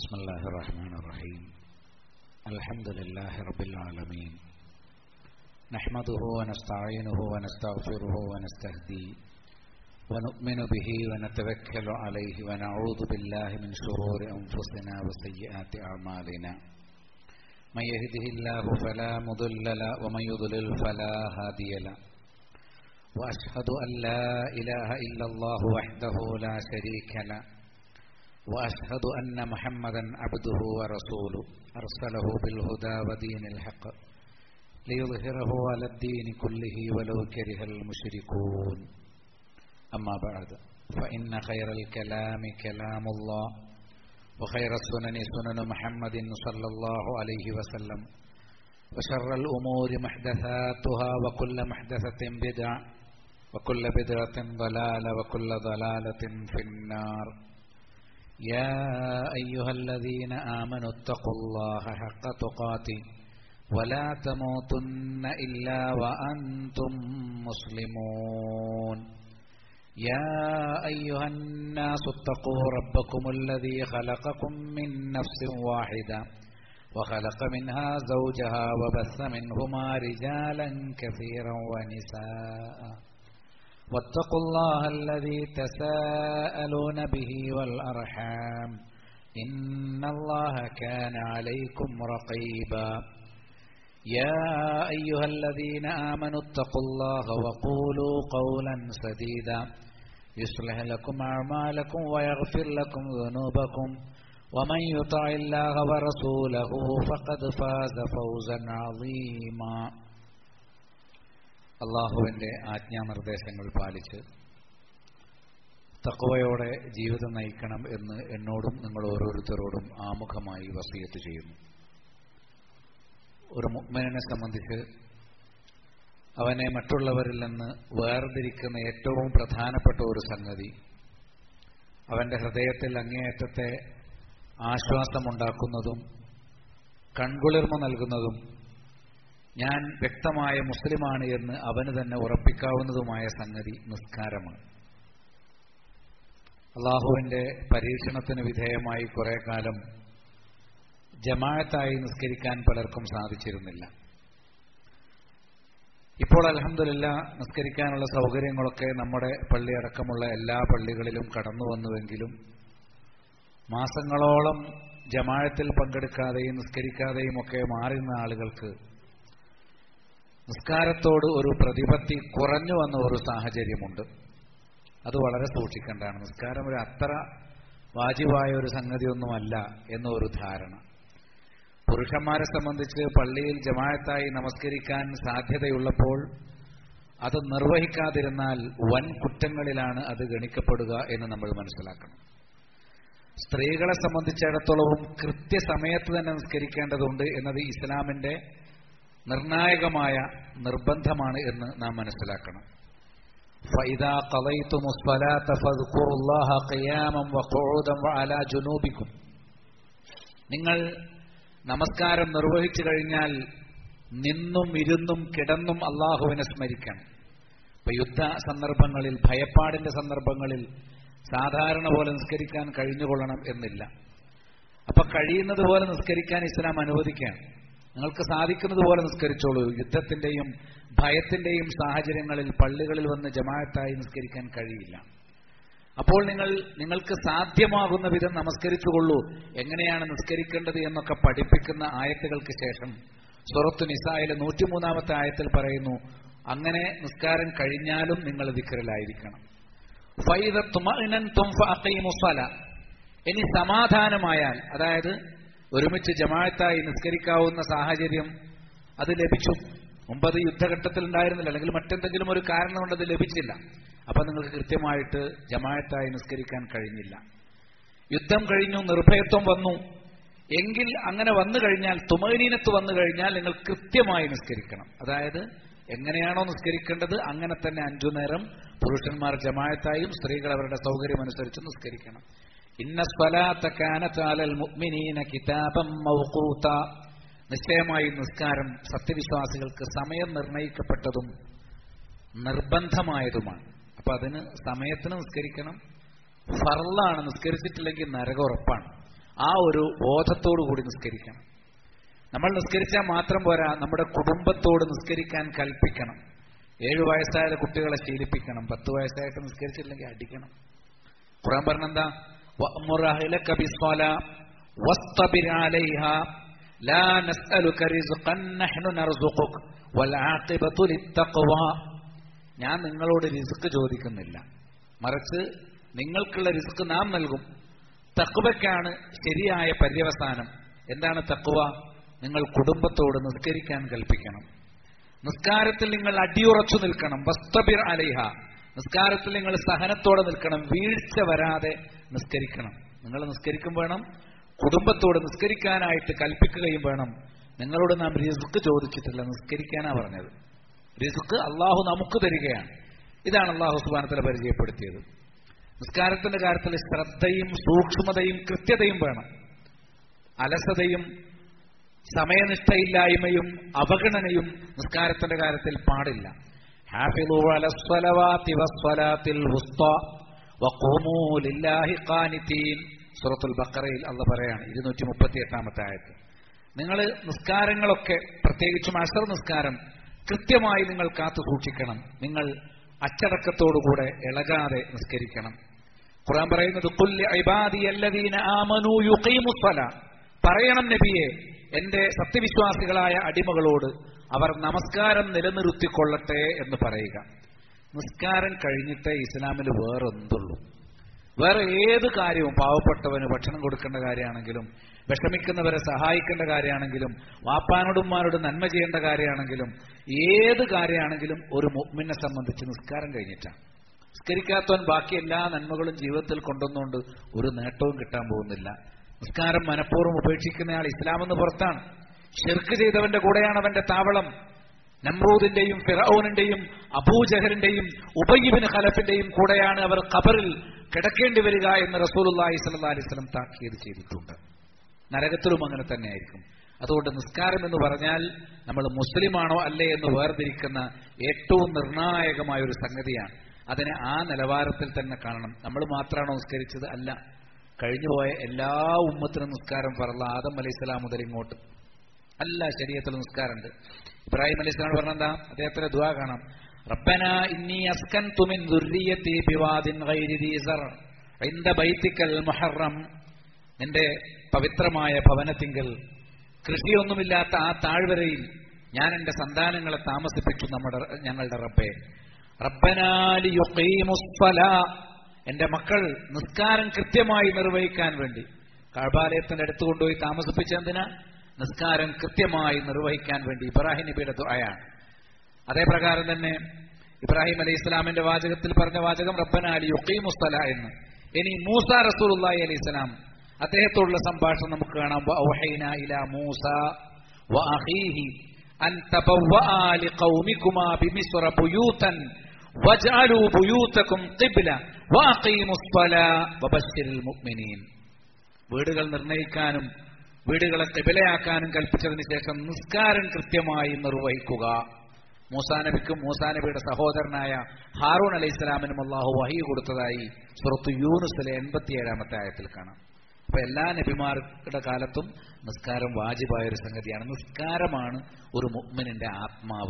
بسم الله الرحمن الرحيم الحمد لله رب العالمين نحمده ونستعينه ونستغفره ونستهديه ونؤمن به ونتوكل عليه ونعوذ بالله من شرور أنفسنا وسيئات أعمالنا من يهده الله فلا مضل له ومن يضلل فلا هادي له وأشهد أن لا إله إلا الله وحده لا شريك له وأشهد أن محمدا عبده ورسوله أرسله بالهدى ودين الحق ليظهره على الدين كله ولو كره المشركون أما بعد فإن خير الكلام كلام الله وخير السنن سنن محمد صلى الله عليه وسلم وشر الأمور محدثاتها وكل محدثة بدعة وكل بدعة ضلالة وكل ضلالة في النار يا أيها الذين آمنوا اتقوا الله حق تقاته ولا تموتن إلا وأنتم مسلمون يا أيها الناس اتقوا ربكم الذي خلقكم من نفس واحدة وخلق منها زوجها وبث منهما رجالا كثيرا ونساء واتقوا الله الذي تساءلون به والأرحام إن الله كان عليكم رقيبا يا أيها الذين آمنوا اتقوا الله وقولوا قولا سديدا يصلح لكم أعمالكم ويغفر لكم ذنوبكم ومن يطع الله ورسوله فقد فاز فوزا عظيما അള്ളാഹുവിൻ്റെ ആജ്ഞാനിർദ്ദേശങ്ങൾ പാലിച്ച് തക്കവയോടെ ജീവിതം നയിക്കണം എന്ന് എന്നോടും നിങ്ങൾ ഓരോരുത്തരോടും ആമുഖമായി വസീയത്ത് ചെയ്യുന്നു ഒരു മുഗ്മനെ സംബന്ധിച്ച് അവനെ മറ്റുള്ളവരിൽ നിന്ന് വേർതിരിക്കുന്ന ഏറ്റവും പ്രധാനപ്പെട്ട ഒരു സംഗതി അവന്റെ ഹൃദയത്തിൽ അങ്ങേയറ്റത്തെ ആശ്വാസമുണ്ടാക്കുന്നതും കൺകുളിർമ നൽകുന്നതും ഞാൻ വ്യക്തമായ മുസ്ലിമാണ് എന്ന് അവന് തന്നെ ഉറപ്പിക്കാവുന്നതുമായ സംഗതി നിസ്കാരമാണ് അള്ളാഹുവിന്റെ പരീക്ഷണത്തിന് വിധേയമായി കുറെ കാലം ജമാഅത്തായി നിസ്കരിക്കാൻ പലർക്കും സാധിച്ചിരുന്നില്ല ഇപ്പോൾ അലഹമില്ല നിസ്കരിക്കാനുള്ള സൗകര്യങ്ങളൊക്കെ നമ്മുടെ പള്ളി അടക്കമുള്ള എല്ലാ പള്ളികളിലും കടന്നു വന്നുവെങ്കിലും മാസങ്ങളോളം ജമാഴത്തിൽ പങ്കെടുക്കാതെയും നിസ്കരിക്കാതെയും ഒക്കെ മാറുന്ന ആളുകൾക്ക് നിസ്കാരത്തോട് ഒരു പ്രതിപത്തി കുറഞ്ഞു വന്ന ഒരു സാഹചര്യമുണ്ട് അത് വളരെ സൂക്ഷിക്കേണ്ടതാണ് നിസ്കാരം ഒരു അത്ര വാജിബായ ഒരു സംഗതിയൊന്നുമല്ല എന്നൊരു ധാരണ പുരുഷന്മാരെ സംബന്ധിച്ച് പള്ളിയിൽ ജമായത്തായി നമസ്കരിക്കാൻ സാധ്യതയുള്ളപ്പോൾ അത് നിർവഹിക്കാതിരുന്നാൽ വൻ കുറ്റങ്ങളിലാണ് അത് ഗണിക്കപ്പെടുക എന്ന് നമ്മൾ മനസ്സിലാക്കണം സ്ത്രീകളെ സംബന്ധിച്ചിടത്തോളവും കൃത്യസമയത്ത് തന്നെ നിസ്കരിക്കേണ്ടതുണ്ട് എന്നത് ഇസ്ലാമിന്റെ നിർണായകമായ നിർബന്ധമാണ് എന്ന് നാം മനസ്സിലാക്കണം فإذا قضيتم الصلاة فاذكروا الله قياما وقعودا وعلى جنوبكم നിങ്ങൾ നമസ്കാരം നിർവഹിച്ചു കഴിഞ്ഞാൽ നിന്നും ഇരുന്നും കിടന്നും അള്ളാഹുവിനെ സ്മരിക്കണം ഇപ്പൊ യുദ്ധ സന്ദർഭങ്ങളിൽ ഭയപ്പാടിന്റെ സന്ദർഭങ്ങളിൽ സാധാരണ പോലെ നിസ്കരിക്കാൻ കഴിഞ്ഞുകൊള്ളണം എന്നില്ല അപ്പൊ കഴിയുന്നത് പോലെ നിസ്കരിക്കാൻ ഇസ്ലാം അനുവദിക്കുകയാണ് നിങ്ങൾക്ക് സാധിക്കുന്നത് പോലെ നിസ്കരിച്ചോളൂ യുദ്ധത്തിന്റെയും ഭയത്തിന്റെയും സാഹചര്യങ്ങളിൽ പള്ളികളിൽ വന്ന് ജമാഅത്തായി നിസ്കരിക്കാൻ കഴിയില്ല അപ്പോൾ നിങ്ങൾ നിങ്ങൾക്ക് സാധ്യമാകുന്ന വിധം നമസ്കരിച്ചുകൊള്ളൂ എങ്ങനെയാണ് നിസ്കരിക്കേണ്ടത് എന്നൊക്കെ പഠിപ്പിക്കുന്ന ആയത്തുകൾക്ക് ശേഷം സുറത്തു നിസായിലെ നൂറ്റിമൂന്നാമത്തെ ആയത്തിൽ പറയുന്നു അങ്ങനെ നിസ്കാരം കഴിഞ്ഞാലും നിങ്ങൾ ദിക്കറിലായിരിക്കണം ഇനി സമാധാനമായാൽ അതായത് ഒരുമിച്ച് ജമാഅത്തായി നിസ്കരിക്കാവുന്ന സാഹചര്യം അത് ലഭിച്ചു മുമ്പത് യുദ്ധഘട്ടത്തിൽ ഉണ്ടായിരുന്നില്ല അല്ലെങ്കിൽ മറ്റെന്തെങ്കിലും ഒരു കാരണം കൊണ്ട് അത് ലഭിച്ചില്ല അപ്പൊ നിങ്ങൾക്ക് കൃത്യമായിട്ട് ജമാഅത്തായി നിസ്കരിക്കാൻ കഴിഞ്ഞില്ല യുദ്ധം കഴിഞ്ഞു നിർഭയത്വം വന്നു എങ്കിൽ അങ്ങനെ വന്നു കഴിഞ്ഞാൽ തുമനീനത്ത് വന്നു കഴിഞ്ഞാൽ നിങ്ങൾ കൃത്യമായി നിസ്കരിക്കണം അതായത് എങ്ങനെയാണോ നിസ്കരിക്കേണ്ടത് അങ്ങനെ തന്നെ അഞ്ചു നേരം പുരുഷന്മാർ ജമാഅത്തായും സ്ത്രീകൾ അവരുടെ സൗകര്യം അനുസരിച്ച് നിസ്കരിക്കണം ഇന്ന സ്വലാത്തക്കാനത്താലൽ മുഅ്മിനീന കിതാബം മൗഖൂത നിശ്ചയമായി നിസ്കാരം സത്യവിശ്വാസികൾക്ക് സമയം നിർണയിക്കപ്പെട്ടതും നിർബന്ധമായതുമാണ് അപ്പൊ അതിന് സമയത്തിന് നിസ്കരിക്കണം ഫറലാണ് നിസ്കരിച്ചിട്ടില്ലെങ്കിൽ നരകം ഉറപ്പാണ് ആ ഒരു ബോധത്തോടു കൂടി നിസ്കരിക്കണം നമ്മൾ നിസ്കരിച്ചാൽ മാത്രം പോരാ നമ്മുടെ കുടുംബത്തോട് നിസ്കരിക്കാൻ കൽപ്പിക്കണം ഏഴു വയസ്സായ കുട്ടികളെ ശീലിപ്പിക്കണം പത്ത് വയസ്സായിട്ട് നിസ്കരിച്ചില്ലെങ്കിൽ അടിക്കണം ഖുറാൻ പറഞ്ഞെന്താ വഅ്മുർ അഹ്ലക ബിസ്സലാ വസ്തബിർ അലൈഹാ ലാ നസ്അലുക റിസ്ഖൻ നഹ്നു നർസുഖുക വൽ ആഖിബത്തു ലിത്തഖ്വ ഞാൻ നിങ്ങളോട് റിസ്ക് ചോദിക്കുന്നില്ല മറിച്ച് നിങ്ങൾക്കുള്ള റിസ്ക് നാം നൽകും തക്വയ്ക്കാണ് ശരിയായ പര്യവസാനം എന്താണ് തക്വ നിങ്ങൾ കുടുംബത്തോട് നിസ്കരിക്കാൻ കൽപ്പിക്കണം നിസ്കാരത്തിൽ നിങ്ങൾ അടിയുറച്ചു നിൽക്കണം വസ്തബിർ അലൈഹ നിസ്കാരത്തിൽ നിങ്ങൾ സഹനത്തോടെ നിൽക്കണം വീഴ്ച വരാതെ നിസ്കരിക്കണം നിങ്ങൾ നിസ്കരിക്കും വേണം കുടുംബത്തോട് നിസ്കരിക്കാനായിട്ട് കൽപ്പിക്കുകയും വേണം നിങ്ങളോട് നാം റിസ്ക് ചോദിച്ചിട്ടില്ല നിസ്കരിക്കാനാ പറഞ്ഞത് റിസ്ക് അള്ളാഹു നമുക്ക് തരികയാണ് ഇതാണ് അള്ളാഹു സുബാനത്തിലെ പരിചയപ്പെടുത്തിയത് നിസ്കാരത്തിന്റെ കാര്യത്തിൽ ശ്രദ്ധയും സൂക്ഷ്മതയും കൃത്യതയും വേണം അലസതയും സമയനിഷ്ഠയില്ലായ്മയും അവഗണനയും നിസ്കാരത്തിന്റെ കാര്യത്തിൽ പാടില്ല ഹാഫിളു അലസ്വലവാതി വസ്വലാത്തിൽ വുസ്ത വഖൂമൂ ലില്ലാഹി ഖാനിതീൻ സൂറത്തുൽ ബഖറയിൽ അല്ല പറയാണ് ഇരുന്നൂറ്റി മുപ്പത്തി എട്ടാമത്തെ ആയത്ത് നിങ്ങൾ നിസ്കാരങ്ങളൊക്കെ പ്രത്യേകിച്ചും അസർ നിസ്കാരം കൃത്യമായി നിങ്ങൾ കാത്തു സൂക്ഷിക്കണം നിങ്ങൾ അച്ചടക്കത്തോടുകൂടെ ഇളകാതെ നിസ്കരിക്കണം ഖുറാൻ പറയുന്നത് കുല്യ ഇബാദി അല്ലദീന ആമനു യുഖീമുസ്സല പറയണം നബിയെ എന്റെ സത്യവിശ്വാസികളായ അടിമകളോട് അവർ നമസ്കാരം നിലനിർത്തിക്കൊള്ളട്ടെ എന്ന് പറയുക നിസ്കാരം കഴിഞ്ഞിട്ടേ ഇസ്ലാമിൽ വേറെന്തുള്ളൂ വേറെ ഏത് കാര്യവും പാവപ്പെട്ടവന് ഭക്ഷണം കൊടുക്കേണ്ട കാര്യമാണെങ്കിലും വിഷമിക്കുന്നവരെ സഹായിക്കേണ്ട കാര്യമാണെങ്കിലും വാപ്പാനോടും ഉമ്മാനോടും നന്മ ചെയ്യേണ്ട കാര്യമാണെങ്കിലും ഏത് കാര്യമാണെങ്കിലും ഒരു മുഗ്മിനെ സംബന്ധിച്ച് നിസ്കാരം കഴിഞ്ഞിട്ടാണ് നിസ്കരിക്കാത്തവൻ ബാക്കി എല്ലാ നന്മകളും ജീവിതത്തിൽ കൊണ്ടുവന്നുകൊണ്ട് ഒരു നേട്ടവും കിട്ടാൻ പോകുന്നില്ല നിസ്കാരം മനഃപൂർവ്വം ഉപേക്ഷിക്കുന്നയാൾ ഇസ്ലാമെന്ന് പുറത്താണ് ഷിർക്ക് ചെയ്തവന്റെ കൂടെയാണ് അവന്റെ താവളം നമ്രൂദിന്റെയും ഫിറൌനിന്റെയും അബൂജഹലിന്റെയും ഉബയ്യബിന് ഖലഫിന്റെയും കൂടെയാണ് അവർ ഖബറിൽ കിടക്കേണ്ടി വരിക എന്ന് റസൂലുള്ളാഹി സ്വല്ലല്ലാഹി അലൈഹി വസല്ലം താക്കീത് ചെയ്തിട്ടുണ്ട് നരകത്തിലും അങ്ങനെ തന്നെയായിരിക്കും അതുകൊണ്ട് നിസ്കാരം എന്ന് പറഞ്ഞാൽ നമ്മൾ മുസ്ലിമാണോ അല്ലേ എന്ന് വേർതിരിക്കുന്ന ഏറ്റവും നിർണായകമായ ഒരു സംഗതിയാണ് അതിനെ ആ നിലവാരത്തിൽ തന്നെ കാണണം നമ്മൾ മാത്രമാണോ നിസ്കരിച്ചത് അല്ല കഴിഞ്ഞുപോയ എല്ലാ ഉമ്മത്തിനും നിസ്കാരം പറള്ള ആദം അലൈഹിസ്സലാം മുതൽ ഇങ്ങോട്ട് അല്ല ശരീരത്തിൽ നിസ്കാരമുണ്ട് ഇബ്രാഹിം അലൈഹി സ്വലാം പറഞ്ഞെന്താ അദ്ദേഹത്തിന്റെ ദുആ കാണാം റബ്ബന ഇന്നി അസ്കൻതു മിൻ ദുർരിയതി ബിവാദിൻ ഗൈരി ദീ സർ ഇൻദ ബൈതിക്കൽ മുഹറം നിന്റെ പവിത്രമായ ഭവനത്തിങ്കൽ കൃഷിയൊന്നുമില്ലാത്ത ആ താഴ്വരയിൽ ഞാൻ എന്റെ സന്താനങ്ങളെ താമസിപ്പിച്ചു നമ്മുടെ ഞങ്ങളുടെ റബ്ബെ റബ്ബനാലി യുഖീമുസ്സലാ എന്റെ മക്കൾ നിസ്കാരം കൃത്യമായി നിർവഹിക്കാൻ വേണ്ടി കഴബാലയത്തിന്റെ അടുത്ത് കൊണ്ടുപോയി താമസിപ്പിച്ചെന്തിനാ നിസ്കാരം കൃത്യമായി നിർവഹിക്കാൻ വേണ്ടി ഇബ്രാഹിം നബിയുടെ ദുആയാണ് അതേ പ്രകാരം തന്നെ ഇബ്രാഹിം അലൈഹി ഇസ്ലാമിന്റെ വാചകത്തിൽ പറഞ്ഞ വാചകം റബ്ബനാലി യുഖീമുസ്സല എന്ന് ഇനി മൂസ റസൂലുള്ളാഹി അലൈഹി സ്വലാം അദ്ദേഹത്തോടുള്ള സംഭാഷണം നമുക്ക് കാണാം വഅൗഹൈന ഇലാ മൂസ വഅഖീഹി അൻ തബവ്വഅ ലിഖൗമികുമാ ബിമിസ്റ ബുയൂതൻ വജഅലൂ ബുയൂതകും ഖിബ്ല വഅഖീമുസ്സലാ വബശ്ശിരിൽ മുഅ്മിനീൻ വീടുകൾ നിർണയിക്കാനും വീടുകളെ കിബിലയാക്കാനും കൽപ്പിച്ചതിന് ശേഷം നിസ്കാരം കൃത്യമായി നിർവഹിക്കുക മൂസാ നബിക്കും മൂസാ നബിയുടെ സഹോദരനായ ഹാറൂൺ അലൈഹി സ്വലാമിനും അള്ളാഹു വഹി കൊടുത്തതായി സുറത്ത് യൂനുസിലെ എൺപത്തിയേഴാമത്തെ ആയത്തിൽ കാണാം അപ്പൊ എല്ലാ നബിമാരുടെ കാലത്തും നിസ്കാരം വാജിബായ ഒരു സംഗതിയാണ് നിസ്കാരമാണ് ഒരു മുഗ്മിനിന്റെ ആത്മാവ്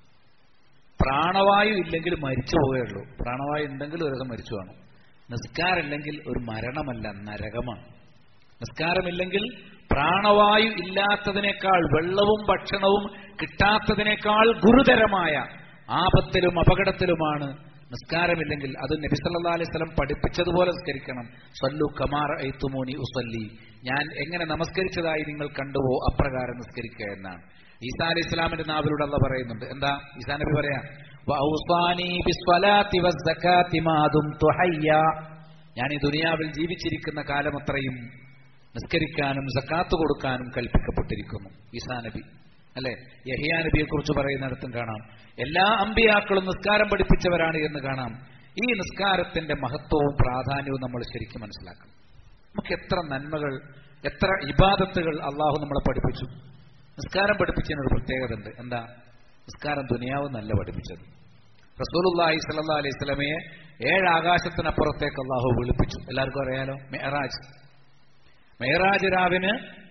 പ്രാണവായു ഇല്ലെങ്കിൽ മരിച്ചു പോവുകയുള്ളൂ പ്രാണവായു ഉണ്ടെങ്കിൽ ഒരു ദിവസം മരിച്ചു കാണും നിസ്കാരമില്ലെങ്കിൽ ഒരു മരണമല്ല നരകമാണ് നിസ്കാരമില്ലെങ്കിൽ പ്രാണവായു ഇല്ലാത്തതിനേക്കാൾ വെള്ളവും ഭക്ഷണവും കിട്ടാത്തതിനേക്കാൾ ഗുരുതരമായ ആപത്തിലും അപകടത്തിലുമാണ് നിസ്കാരമില്ലെങ്കിൽ അത് നബി സല്ലാ അലൈഹി സ്വലം പഠിപ്പിച്ചതുപോലെ നിസ്കരിക്കണം സല്ലു കമാർ ഐത്തുമോനി ഉസല്ലി ഞാൻ എങ്ങനെ നമസ്കരിച്ചതായി നിങ്ങൾ കണ്ടുവോ അപ്രകാരം നിസ്കരിക്കുക എന്നാണ് ഈസാ അലി ഇസ്ലാമിന്റെ നാവിലൂടെ അല്ല പറയുന്നുണ്ട് എന്താ ഈസാ നബി പറയാ വഔസാനി ബിസ്വലാത്തി വസ്സകാത്തി മാ ദുംതു ഹയ്യ ഞാൻ ഈ ദുനിയാവിൽ ജീവിച്ചിരിക്കുന്ന കാലമത്രയും നിസ്കരിക്കാനും സക്കാത്ത് കൊടുക്കാനും കൽപ്പിക്കപ്പെട്ടിരിക്കുന്നു ഈസാ നബി അല്ലെ യഹിയാ നബിയെ കുറിച്ച് പറയുന്നിടത്തും കാണാം എല്ലാ അമ്പിയാക്കളും നിസ്കാരം പഠിപ്പിച്ചവരാണ് എന്ന് കാണാം ഈ നിസ്കാരത്തിന്റെ മഹത്വവും പ്രാധാന്യവും നമ്മൾ ശരിക്കും മനസ്സിലാക്കണം നമുക്ക് എത്ര നന്മകൾ എത്ര ഇബാദത്തുകൾ അള്ളാഹു നമ്മളെ പഠിപ്പിച്ചു നിസ്കാരം പഠിപ്പിച്ചതിനൊരു പ്രത്യേകത ഉണ്ട് എന്താ നിസ്കാരം ദുനിയാവ് നല്ല പഠിപ്പിച്ചത് റസൂലുല്ലാഹി സല്ലാ അലൈഹി സ്വലമയെ ഏഴ് ആകാശത്തിനപ്പുറത്തേക്ക് അള്ളാഹു വിളിപ്പിച്ചു എല്ലാവർക്കും അറിയാലോ മെഹറാജ് മേറാജ് രാവിന്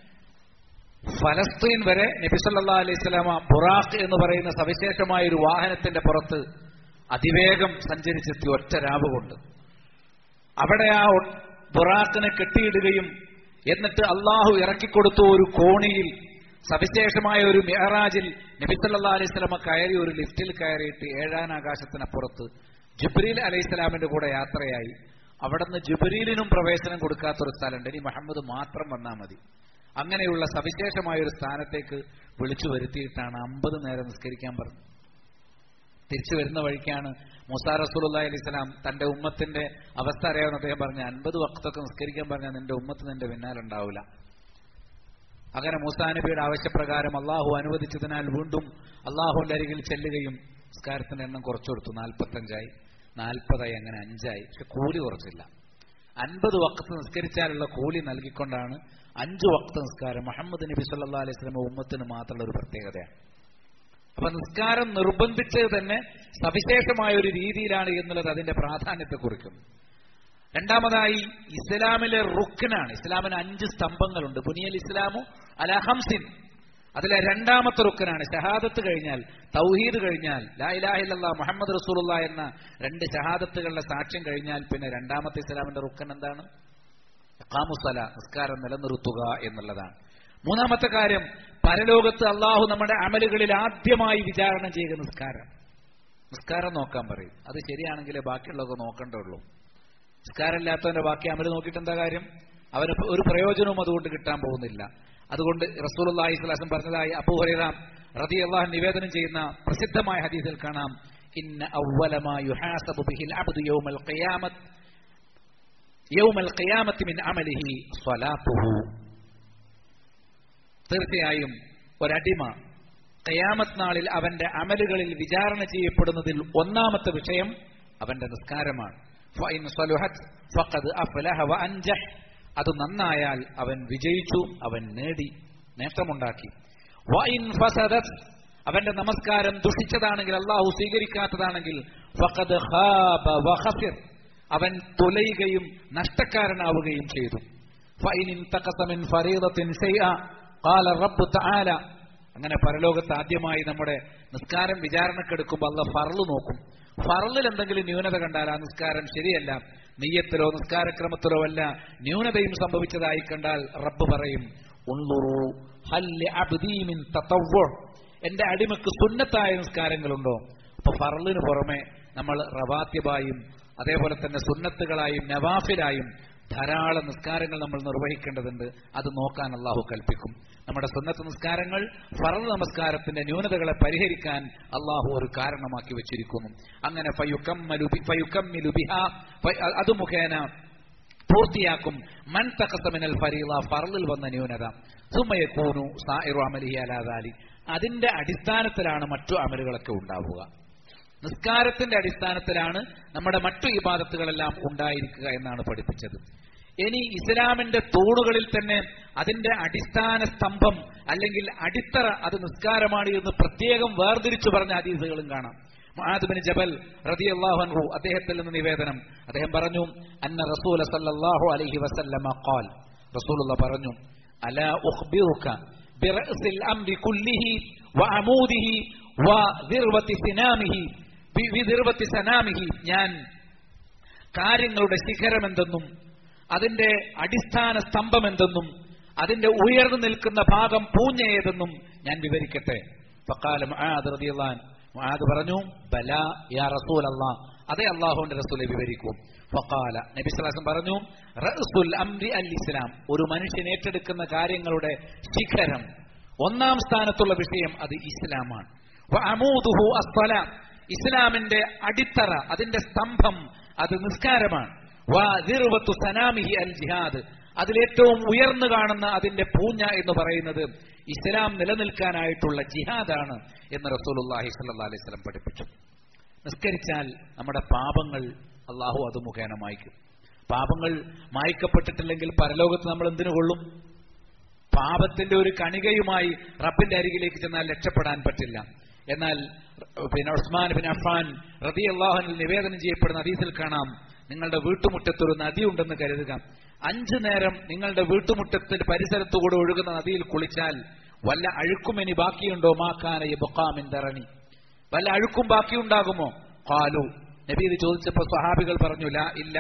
ഫലസ്തീൻ വരെ നബിസല്ലാ അലൈഹി സ്വലാമ ബുറാഖ് എന്ന് പറയുന്ന സവിശേഷമായ ഒരു വാഹനത്തിന്റെ പുറത്ത് അതിവേഗം സഞ്ചരിച്ചെത്തി ഒറ്റ രാവ് കൊണ്ട് അവിടെ ആ ഒ- ബുറാഖിനെ കെട്ടിയിടുകയും എന്നിട്ട് അള്ളാഹു ഇറക്കിക്കൊടുത്ത ഒരു കോണിയിൽ സവിശേഷമായ ഒരു മെഹറാജിൽ നബിസല്ലാ അലൈഹി സ്വലമ കയറി ഒരു ലിഫ്റ്റിൽ കയറിയിട്ട് ഏഴാൻ ആകാശത്തിനപ്പുറത്ത് ജുബ്രീൽ അലൈഹി സ്വലാമിന്റെ കൂടെ യാത്രയായി അവിടുന്ന് ജുബ്രീലിനും പ്രവേശനം കൊടുക്കാത്തൊരു സ്ഥലമുണ്ട് ഇനി മുഹമ്മദ് മാത്രം വന്നാൽ മതി അങ്ങനെയുള്ള സവിശേഷമായ ഒരു സ്ഥാനത്തേക്ക് വിളിച്ചു വരുത്തിയിട്ടാണ് അമ്പത് നേരം നിസ്കരിക്കാൻ പറഞ്ഞത് തിരിച്ചു വരുന്ന വഴിക്കാണ് മുസാ റസൂലി അലൈഹി സ്വലാം തന്റെ ഉമ്മത്തിന്റെ അവസ്ഥ അറിയാവുന്ന അദ്ദേഹം പറഞ്ഞ അൻപത് വക്തൊക്കെ നിസ്കരിക്കാൻ പറഞ്ഞാൽ നിന്റെ ഉമ്മത്ത് നിന്റെ പിന്നാലെ ഉണ്ടാവില്ല അങ്ങനെ മൂസാ നബിയുടെ ആവശ്യപ്രകാരം അള്ളാഹു അനുവദിച്ചതിനാൽ വീണ്ടും അള്ളാഹുവിന്റെ അരികിൽ ചെല്ലുകയും നിസ്കാരത്തിന്റെ എണ്ണം കുറച്ചു കൊടുത്തു നാൽപ്പത്തഞ്ചായി നാൽപ്പതായി അങ്ങനെ അഞ്ചായി പക്ഷെ കൂലി കുറച്ചില്ല അൻപത് വക്കത്ത് നിസ്കരിച്ചാലുള്ള കൂലി നൽകിക്കൊണ്ടാണ് അഞ്ചു വക്ത നിസ്കാരം മുഹമ്മദ് നബി സല്ലാ അലൈഹി സ്വലമ ഉമ്മത്തിന് മാത്രമുള്ള ഒരു പ്രത്യേകതയാണ് അപ്പൊ നിസ്കാരം നിർബന്ധിച്ചത് തന്നെ സവിശേഷമായ ഒരു രീതിയിലാണ് എന്നുള്ളത് അതിന്റെ പ്രാധാന്യത്തെ കുറിക്കുന്നു രണ്ടാമതായി ഇസ്ലാമിലെ റുക്കിനാണ് ഇസ്ലാമിന് അഞ്ച് സ്തംഭങ്ങളുണ്ട് ബുനിയൽ ഇസ്ലാമു അലഹംസിൻ അതിലെ രണ്ടാമത്തെ റുക്കനാണ് ഷഹാദത്ത് കഴിഞ്ഞാൽ തൗഹീദ് കഴിഞ്ഞാൽ ലാ ഇലാഹില്ല മുഹമ്മദ് റസൂലുള്ള എന്ന രണ്ട് ഷഹാദത്തുകളുടെ സാക്ഷ്യം കഴിഞ്ഞാൽ പിന്നെ രണ്ടാമത്തെ ഇസ്ലാമിന്റെ റുക്കൻ എന്താണ് കാമുസല നിസ്കാരം നിലനിർത്തുക എന്നുള്ളതാണ് മൂന്നാമത്തെ കാര്യം പരലോകത്ത് അള്ളാഹു നമ്മുടെ അമലുകളിൽ ആദ്യമായി വിചാരണ ചെയ്യുക നിസ്കാരം നിസ്കാരം നോക്കാൻ പറയും അത് ശരിയാണെങ്കിലേ ബാക്കിയുള്ളതൊക്കെ നോക്കേണ്ടുള്ളൂ നിസ്കാരമില്ലാത്തവന്റെ ബാക്കി അമല് നോക്കിയിട്ട് എന്താ കാര്യം അവന് ഒരു പ്രയോജനവും അതുകൊണ്ട് കിട്ടാൻ പോകുന്നില്ല അതുകൊണ്ട് റസൂൽ അള്ളാഹി സ്വലാസം പറഞ്ഞതായി അബൂഹറിറാം റതി അള്ളാഹു നിവേദനം ചെയ്യുന്ന പ്രസിദ്ധമായ ഹദീസിൽ കാണാം ഇന്ന അവലമാ യുഹാസബു ബിഹിൽ അബ്ദു യൗമൽ ഖിയാമത്ത് യൗമൽ ഖിയാമത്തി മിൻ അമലിഹി സ്വലാത്തുഹു തീർച്ചയായും ഒരടിമ ഖിയാമത്ത് നാളിൽ അവന്റെ അമലുകളിൽ വിചാരണ ചെയ്യപ്പെടുന്നതിൽ ഒന്നാമത്തെ വിഷയം അവന്റെ നിസ്കാരമാണ് ഫഇൻ സ്വലുഹത് ഫഖദ് അഫ്ലഹ വഅൻജഹ് അത് നന്നായാൽ അവൻ വിജയിച്ചു അവൻ നേടി നേട്ടമുണ്ടാക്കി വഇൻ ഫസദത് അവന്റെ നമസ്കാരം ദുഷിച്ചതാണെങ്കിൽ അള്ളാഹു സ്വീകരിക്കാത്തതാണെങ്കിൽ ഫഖദ് ഖാബ വഖസിർ അവൻ തുലയുകയും നഷ്ടക്കാരനാവുകയും ചെയ്തു ഫൈൻ ഇൻതഖസ മിൻ ഫരീദത്തിൻ ശൈഅ ഖാല റബ്ബ് തആല അങ്ങനെ പരലോകത്ത് ആദ്യമായി നമ്മുടെ നിസ്കാരം വിചാരണക്കെടുക്കുമ്പോൾ അല്ല ഫറല് നോക്കും ഫറലിൽ എന്തെങ്കിലും ന്യൂനത കണ്ടാൽ ആ നിസ്കാരം ശരിയല്ല നെയ്യത്തിലോ നിസ്കാരക്രമത്തിലോ അല്ല ന്യൂനതയും സംഭവിച്ചതായി കണ്ടാൽ റബ്ബ് പറയും ഉള്ളുറു ഹല്ല് അബ്ദീ മിൻ തതവ്വു എന്റെ അടിമക്ക് സുന്നത്തായ നിസ്കാരങ്ങളുണ്ടോ അപ്പൊ ഫറലിന് പുറമെ നമ്മൾ റവാത്യബായും അതേപോലെ തന്നെ സുന്നത്തുകളായും നവാഫിലായും ധാരാളം നിസ്കാരങ്ങൾ നമ്മൾ നിർവഹിക്കേണ്ടതുണ്ട് അത് നോക്കാൻ അള്ളാഹു കൽപ്പിക്കും നമ്മുടെ സുന്നത്ത് നിസ്കാരങ്ങൾ ഫറദ് നമസ്കാരത്തിന്റെ ന്യൂനതകളെ പരിഹരിക്കാൻ അള്ളാഹു ഒരു കാരണമാക്കി വെച്ചിരിക്കുന്നു അങ്ങനെ ഫയുക്കമ്മലു ബി- ഫയുക്കമ്മിലു ബിഹാ ഫ- അത് മുഖേന പൂർത്തിയാക്കും മൻ തക്കസമിനൽ ഫരീള ഫറലിൽ വന്ന ന്യൂനത സുമയക്കൂനു സായിറു അമലിഹി അലാദാലി അതിന്റെ അടിസ്ഥാനത്തിലാണ് മറ്റു അമലുകളൊക്കെ ഉണ്ടാവുക നിസ്കാരത്തിന്റെ അടിസ്ഥാനത്തിലാണ് നമ്മുടെ മറ്റു ഇബാദത്തുകളെല്ലാം ഉണ്ടായിരിക്കുക എന്നാണ് പഠിപ്പിച്ചത് ഇനി ഇസ്ലാമിന്റെ തൂണുകളിൽ തന്നെ അതിന്റെ അടിസ്ഥാന സ്തംഭം അല്ലെങ്കിൽ അടിത്തറ അത് നിസ്കാരമാണ് എന്ന് പ്രത്യേകം വേർതിരിച്ചു പറഞ്ഞ ഹദീസുകളും കാണാം മുആദ് ജബൽ റതി അൻഹു അദ്ദേഹത്തിൽ നിന്ന് നിവേദനം അദ്ദേഹം പറഞ്ഞു അന്ന റസൂല സല്ലല്ലാഹു അലൈഹി വസല്ലമ ഖാൽ റസൂലുള്ള പറഞ്ഞു അലാ ഉഖ്ബിറുക ബിറഅസിൽ അംരി കുല്ലിഹി വഅമൂദിഹി വദിർവതി സിനാമിഹി ബി- വിദിർവത്തി സനാമിഹി ഞാൻ കാര്യങ്ങളുടെ ശിഖരമെന്തെന്നും അതിന്റെ അടിസ്ഥാന സ്തംഭമെന്തെന്നും അതിന്റെ ഉയർന്നു നിൽക്കുന്ന ഭാഗം പൂഞ്ഞ ഏതെന്നും ഞാൻ വിവരിക്കട്ടെ ഫക്കാലം മുആദ് പറഞ്ഞു ബല യാ റസൂൽ അല്ലാ അതേ അള്ളാഹുവിന്റെ റസൂലെ വിവരിക്കൂ ഫക്കാല നബി സ്വലാസം പറഞ്ഞു റഅ്സുൽ അംരി അൽ ഇസ്ലാം ഒരു മനുഷ്യൻ ഏറ്റെടുക്കുന്ന കാര്യങ്ങളുടെ ശിഖരം ഒന്നാം സ്ഥാനത്തുള്ള വിഷയം അത് ഇസ്ലാമാണ് വഅമൂദുഹു അസ്സലാം ഇസ്ലാമിന്റെ അടിത്തറ അതിന്റെ സ്തംഭം അത് നിസ്കാരമാണ് വദിർവത്തു സനാമിഹി അൽ ജിഹാദ് അതിലേറ്റവും ഉയർന്നു കാണുന്ന അതിന്റെ പൂഞ്ഞ എന്ന് പറയുന്നത് ഇസ്ലാം നിലനിൽക്കാനായിട്ടുള്ള ജിഹാദാണ് എന്ന് റസൂലുള്ളാഹി സ്വല്ലല്ലാഹി അലൈഹി വസല്ലം പഠിപ്പിച്ചു നിസ്കരിച്ചാൽ നമ്മുടെ പാപങ്ങൾ അള്ളാഹു അത് മുഖേന മായ്ക്കും പാപങ്ങൾ മായ്ക്കപ്പെട്ടിട്ടില്ലെങ്കിൽ പരലോകത്ത് നമ്മൾ എന്തിനു കൊള്ളും പാപത്തിന്റെ ഒരു കണികയുമായി റബ്ബിന്റെ അരികിലേക്ക് ചെന്നാൽ രക്ഷപ്പെടാൻ പറ്റില്ല എന്നാൽ പിന്നെ ഉസ്മാൻ ബിൻ അഫാൻ റതി അള്ളാഹുനിൽ നിവേദനം ചെയ്യപ്പെടുന്ന ഹദീസിൽ കാണാം നിങ്ങളുടെ വീട്ടുമുറ്റത്തൊരു നദി ഉണ്ടെന്ന് കരുതുക അഞ്ചു നേരം നിങ്ങളുടെ വീട്ടുമുറ്റത്തിന്റെ പരിസരത്തുകൂടെ ഒഴുകുന്ന നദിയിൽ കുളിച്ചാൽ വല്ല അഴുക്കും ഇനി ബാക്കിയുണ്ടോ മാക്കാന ബുക്കാമിൻ തറണി വല്ല അഴുക്കും ബാക്കിയുണ്ടാകുമോ കാലു നബി ഇത് ചോദിച്ചപ്പോ സ്വഹാബികൾ പറഞ്ഞു ലാ ഇല്ല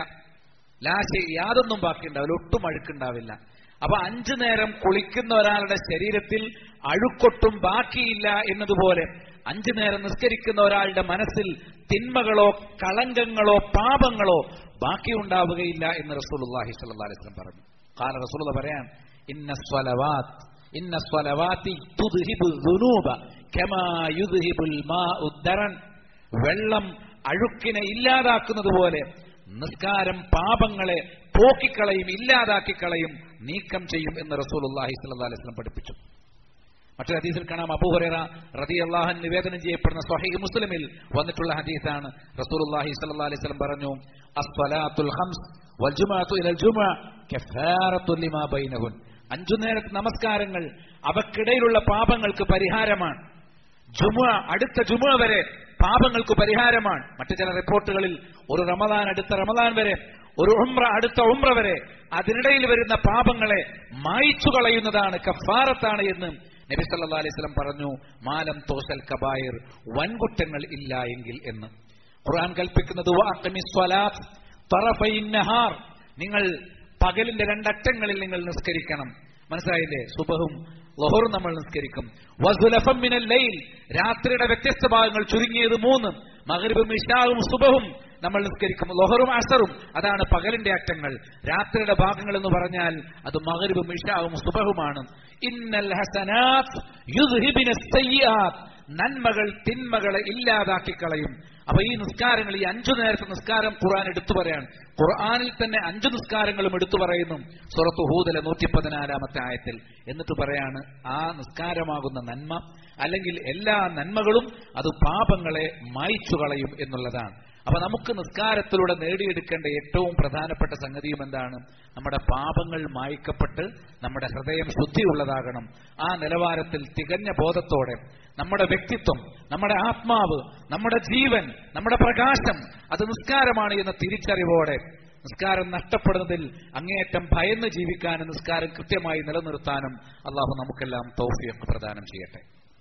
ലാ ശരി യാതൊന്നും ബാക്കിയുണ്ടാവില്ല ഒട്ടും അഴുക്കുണ്ടാവില്ല അപ്പൊ അഞ്ചു നേരം കുളിക്കുന്ന ഒരാളുടെ ശരീരത്തിൽ അഴുക്കൊട്ടും ബാക്കിയില്ല എന്നതുപോലെ അഞ്ചു നേരം നിസ്കരിക്കുന്ന ഒരാളുടെ മനസ്സിൽ തിന്മകളോ കളങ്കങ്ങളോ പാപങ്ങളോ ബാക്കിയുണ്ടാവുകയില്ല എന്ന് റസൂലുള്ളാഹി സ്വല്ലല്ലാഹി അലൈഹി വസല്ലം പറഞ്ഞു കാല റസൂലുള്ള പറയാൻ ഇന്ന സ്വലവാത്ത് ഇന്ന സ്വലവാത്തി തുദ്ഹിബു ദുനൂബ കമാ യുദ്ഹിബുൽ മാഉ ദറൻ വെള്ളം അഴുക്കിനെ ഇല്ലാതാക്കുന്നത് പോലെ നിസ്കാരം പാപങ്ങളെ പോക്കിക്കളയും ഇല്ലാതാക്കിക്കളയും നീക്കം ചെയ്യും എന്ന് റസൂലുള്ളാഹി സ്വല്ലല്ലാഹി അലൈഹി വസല്ലം പഠിപ്പിച്ചു മറ്റൊരു ഹദീസിൽ കാണാം അബൂഹുറ റതി അള്ളാഹൻ നിവേദനം ചെയ്യപ്പെടുന്ന സ്വഹീഹ് മുസ്ലിമിൽ വന്നിട്ടുള്ള ഹദീസാണ് റസൂലുള്ളാഹി സ്വല്ലല്ലാഹി അലൈഹി വസല്ലം പറഞ്ഞു അസ്സലാത്തുൽ ഖംസ് വൽ ജുമുഅത്തു ഇലൽ ജുമുഅ കഫാറത്തുൽ ലിമാ ബൈനഹുൻ അഞ്ചു നേരത്തെ നമസ്കാരങ്ങൾ അവക്കിടയിലുള്ള പാപങ്ങൾക്ക് പരിഹാരമാണ് ജുമുഅ അടുത്ത ജുമുഅ വരെ പാപങ്ങൾക്ക് പരിഹാരമാണ് മറ്റു ചില റിപ്പോർട്ടുകളിൽ ഒരു റമദാൻ അടുത്ത റമദാൻ വരെ ഒരു ഉംറ അടുത്ത ഉംറ വരെ അതിനിടയിൽ വരുന്ന പാപങ്ങളെ മായിച്ചു കളയുന്നതാണ് കഫാറത്താണ് എന്ന് നബി സല്ലല്ലാഹു അലൈഹി വസല്ലം പറഞ്ഞു മാലം തോസൽ കബായിർ വൻകുറ്റങ്ങൾ ഇല്ല എങ്കിൽ എന്ന് ഖുർആൻ കൽപ്പിക്കുന്നത് വഅഖിമിസ് സ്വലാത്ത് തറഫൈൻ നഹാർ നിങ്ങൾ പകലിന്റെ രണ്ടറ്റങ്ങളിൽ നിങ്ങൾ നിസ്കരിക്കണം മനസ്സിലായില്ലേ സുബഹും ലൊഹറും നമ്മൾ നിസ്കരിക്കും വസുലഫം മിനൽ ലൈൽ രാത്രിയുടെ വ്യത്യസ്ത ഭാഗങ്ങൾ ചുരുങ്ങിയത് മൂന്ന് മഗ്രിബും ഇഷാവും സുബഹും നമ്മൾ നിസ്കരിക്കും ലൊഹറും അസറും അതാണ് പകലിന്റെ അറ്റങ്ങൾ രാത്രിയുടെ ഭാഗങ്ങൾ എന്ന് പറഞ്ഞാൽ അത് മഗ്രിബും ഇഷാവും സുബഹുമാണ് ഇന്നൽ ഹസനാത്ത് യുദ്ഹിബിന സയ്യാത്ത് നന്മകൾ തിന്മകളെ ഇല്ലാതാക്കി കളയും അപ്പൊ ഈ നിസ്കാരങ്ങൾ ഈ അഞ്ചു നേരത്തെ നിസ്കാരം ഖുർആൻ എടുത്തു പറയാൻ ഖുർആനിൽ തന്നെ അഞ്ചു നിസ്കാരങ്ങളും എടുത്തു പറയുന്നു സുറത്ത് ഹൂദലെ നൂറ്റി പതിനാലാമത്തെ ആയത്തിൽ എന്നിട്ട് പറയാണ് ആ നിസ്കാരമാകുന്ന നന്മ അല്ലെങ്കിൽ എല്ലാ നന്മകളും അത് പാപങ്ങളെ മായ്ച്ചു കളയും എന്നുള്ളതാണ് അപ്പൊ നമുക്ക് നിസ്കാരത്തിലൂടെ നേടിയെടുക്കേണ്ട ഏറ്റവും പ്രധാനപ്പെട്ട സംഗതിയും എന്താണ് നമ്മുടെ പാപങ്ങൾ മായ്ക്കപ്പെട്ട് നമ്മുടെ ഹൃദയം ശുദ്ധിയുള്ളതാകണം ആ നിലവാരത്തിൽ തികഞ്ഞ ബോധത്തോടെ നമ്മുടെ വ്യക്തിത്വം നമ്മുടെ ആത്മാവ് നമ്മുടെ ജീവൻ നമ്മുടെ പ്രകാശം അത് നിസ്കാരമാണ് എന്ന തിരിച്ചറിവോടെ നിസ്കാരം നഷ്ടപ്പെടുന്നതിൽ അങ്ങേയറ്റം ഭയന്ന് ജീവിക്കാനും നിസ്കാരം കൃത്യമായി നിലനിർത്താനും അള്ളാഹു നമുക്കെല്ലാം തൗഫിയൊക്കെ പ്രദാനം ചെയ്യട്ടെ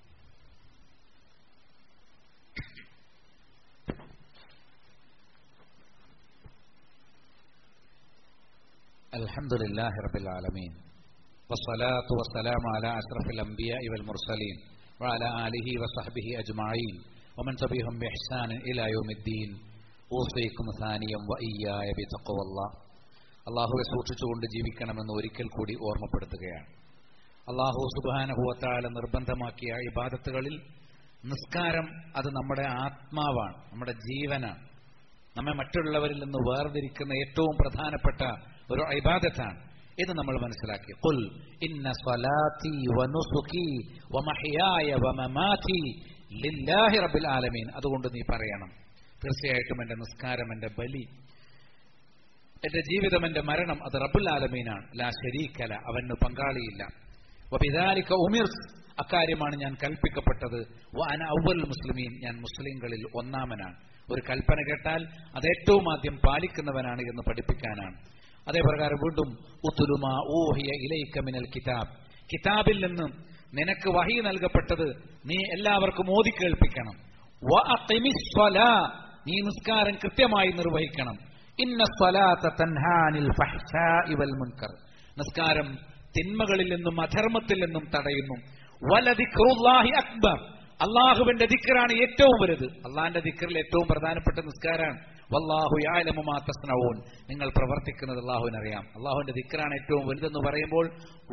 الحمد لله رب العالمين والصلاة والسلام على أشرف الأنبياء والمرسلين وعلى آله وصحبه أجمعين ومن تبعهم بإحسان إلى يوم الدين ഊസൈക്കും സാനിയം വയ്യായ ബിതഖവല്ല അള്ളാഹുവെ സൂക്ഷിച്ചുകൊണ്ട് ജീവിക്കണമെന്ന് ഒരിക്കൽ കൂടി ഓർമ്മപ്പെടുത്തുകയാണ് അള്ളാഹു സുബാനുഭവത്താല നിർബന്ധമാക്കിയ ഇബാദത്തുകളിൽ നിസ്കാരം അത് നമ്മുടെ ആത്മാവാണ് നമ്മുടെ ജീവനാണ് നമ്മെ മറ്റുള്ളവരിൽ നിന്ന് വേർതിരിക്കുന്ന ഏറ്റവും പ്രധാനപ്പെട്ട ഒരു ഇബാദത്താണ് ഇത് നമ്മൾ മനസ്സിലാക്കി ഖുൽ ഇന്ന സ്വലാത്തി വനുസുകി വമഹ്യായ വമമാതി ലില്ലാഹി റബ്ബിൽ ആലമീൻ അതുകൊണ്ട് നീ പറയണം തീർച്ചയായിട്ടും എന്റെ നിസ്കാരം എന്റെ ബലി എന്റെ ജീവിതം എന്റെ മരണം അത് റബ്ബുൽ ആലമീനാണ് ലാ ശരീക്കല അവന് പങ്കാളിയില്ല വബിദാലിക ഉമിർ അക്കാര്യമാണ് ഞാൻ കൽപ്പിക്കപ്പെട്ടത് വാന ഔവൽ മുസ്ലിമീൻ ഞാൻ മുസ്ലിങ്ങളിൽ ഒന്നാമനാണ് ഒരു കൽപ്പന കേട്ടാൽ അത് ഏറ്റവും ആദ്യം പാലിക്കുന്നവനാണ് എന്ന് പഠിപ്പിക്കാനാണ് അതേപ്രകാരം വീണ്ടും ഉത്തുലുമ ഊഹിയ ഇലൈക്ക മിനൽ കിതാബ് കിതാബിൽ നിന്ന് നിനക്ക് വഹി നൽകപ്പെട്ടത് നീ എല്ലാവർക്കും ഓതി കേൾപ്പിക്കണം നീ നിസ്കാരം കൃത്യമായി നിർവഹിക്കണം ഇന്ന സ്വലാത്ത തൻഹാനിൽ വൽ മുൻകർ നിസ്കാരം തിന്മകളിൽ നിന്നും അധർമ്മത്തിൽ നിന്നും തടയുന്നു വലദിഖ്റുല്ലാഹി അക്ബർ അള്ളാഹുവിന്റെ ദിക്കറാണ് ഏറ്റവും വലുത് അള്ളാഹിന്റെ ദിക്കറിൽ ഏറ്റവും പ്രധാനപ്പെട്ട നിസ്കാരമാണ് വല്ലാഹു യാലമുമാ തസ്നഊൻ നിങ്ങൾ പ്രവർത്തിക്കുന്നത് അള്ളാഹുവിനറിയാം അള്ളാഹുവിന്റെ ദിക്കറാണ് ഏറ്റവും വലുതെന്ന് പറയുമ്പോൾ